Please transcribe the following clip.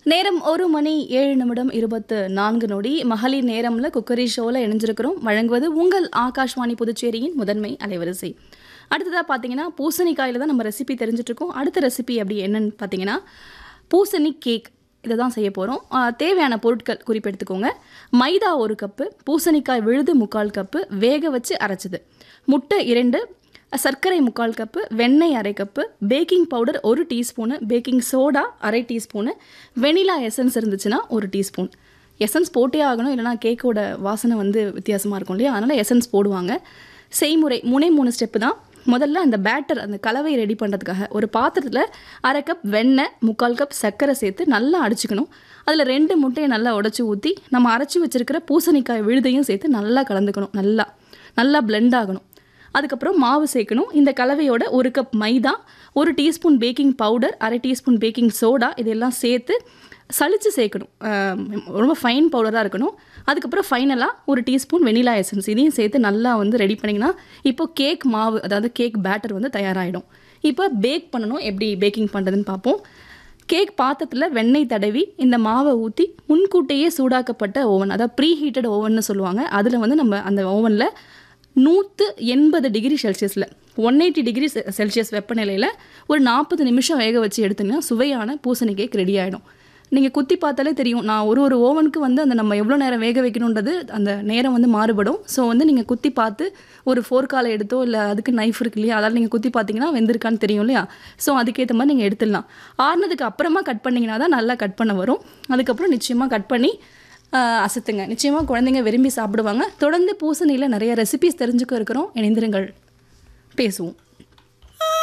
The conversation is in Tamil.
நேரம் ஒரு மணி ஏழு நிமிடம் இருபத்து நான்கு நொடி மகளிர் நேரம்ல குக்கரி ஷோவில் இணைஞ்சிருக்கிறோம் வழங்குவது உங்கள் ஆகாஷ்வாணி புதுச்சேரியின் முதன்மை அலைவரிசை அடுத்ததாக பார்த்தீங்கன்னா பூசணிக்காயில் தான் நம்ம ரெசிபி தெரிஞ்சுட்டு இருக்கோம் அடுத்த ரெசிபி அப்படி என்னன்னு பார்த்தீங்கன்னா பூசணி கேக் இதை தான் செய்ய போகிறோம் தேவையான பொருட்கள் குறிப்பெடுத்துக்கோங்க மைதா ஒரு கப்பு பூசணிக்காய் விழுது முக்கால் கப்பு வேக வச்சு அரைச்சது முட்டை இரண்டு சர்க்கரை முக்கால் கப்பு வெண்ணெய் அரை கப்பு பேக்கிங் பவுடர் ஒரு டீஸ்பூனு பேக்கிங் சோடா அரை டீஸ்பூனு வெனிலா எசன்ஸ் இருந்துச்சுன்னா ஒரு டீஸ்பூன் எசன்ஸ் போட்டே ஆகணும் இல்லைனா கேக்கோட வாசனை வந்து வித்தியாசமாக இருக்கும் இல்லையா அதனால் எசன்ஸ் போடுவாங்க செய்முறை மூணே மூணு ஸ்டெப்பு தான் முதல்ல அந்த பேட்டர் அந்த கலவை ரெடி பண்ணுறதுக்காக ஒரு பாத்திரத்தில் அரை கப் வெண்ணெய் முக்கால் கப் சர்க்கரை சேர்த்து நல்லா அடிச்சுக்கணும் அதில் ரெண்டு முட்டையை நல்லா உடச்சி ஊற்றி நம்ம அரைச்சி வச்சிருக்கிற பூசணிக்காய் விழுதையும் சேர்த்து நல்லா கலந்துக்கணும் நல்லா நல்லா blend ஆகணும் அதுக்கப்புறம் மாவு சேர்க்கணும் இந்த கலவையோட ஒரு கப் மைதா ஒரு டீஸ்பூன் பேக்கிங் பவுடர் அரை டீஸ்பூன் பேக்கிங் சோடா இதெல்லாம் சேர்த்து சலிச்சு சேர்க்கணும் ஆம், ரொம்ப ஃபைன் பவுடராக இருக்கணும் அதுக்கப்புறம் ஃபைனலாக ஒரு டீஸ்பூன் வெனிலா எசன்ஸ் இதையும் சேர்த்து நல்லா வந்து ரெடி பண்ணிங்கன்னா இப்போ கேக் மாவு அதாவது கேக் பேட்டர் வந்து தயாராகிடும் இப்போ பேக் பண்ணணும் எப்படி பேக்கிங் பண்ணுறதுன்னு பார்ப்போம் கேக் பாத்திரத்தில் வெண்ணெய் தடவி இந்த மாவை ஊற்றி முன்கூட்டியே சூடாக்கப்பட்ட ஓவன் அதாவது ப்ரீ ஹீட்டட் ஓவன்னு சொல்லுவாங்க அதில் வந்து நம்ம அந்த ஓவனில் நூற்று எண்பது டிகிரி செல்சியஸில் ஒன் எயிட்டி டிகிரி செல்சியஸ் வெப்பநிலையில் ஒரு நாற்பது நிமிஷம் வேக வச்சு எடுத்தீங்கன்னா சுவையான பூசணி கேக் ரெடி ஆகிடும் நீங்கள் குத்தி பார்த்தாலே தெரியும் நான் ஒரு ஒரு ஓவனுக்கு வந்து அந்த நம்ம எவ்வளோ நேரம் வேக வைக்கணுன்றது அந்த நேரம் வந்து மாறுபடும் ஸோ வந்து நீங்கள் குத்தி பார்த்து ஒரு ஃபோர்காலை எடுத்தோ இல்லை அதுக்கு நைஃப் இருக்கு இல்லையா அதால் நீங்கள் குத்தி பார்த்தீங்கன்னா வெந்திருக்கான்னு தெரியும் இல்லையா ஸோ அதுக்கேற்ற மாதிரி நீங்கள் எடுத்துடலாம் ஆறுனதுக்கு அப்புறமா கட் பண்ணிங்கன்னா தான் நல்லா கட் பண்ண வரும் அதுக்கப்புறம் நிச்சயமாக கட் பண்ணி ஆஹ், அசத்துங்க நிச்சயமாக குழந்தைங்க விரும்பி சாப்பிடுவாங்க தொடர்ந்து பூசணியில் நிறைய ரெசிபிஸ் தெரிஞ்சுக்க இருக்கிறோம் இணைந்திருங்கள் பேசுவோம்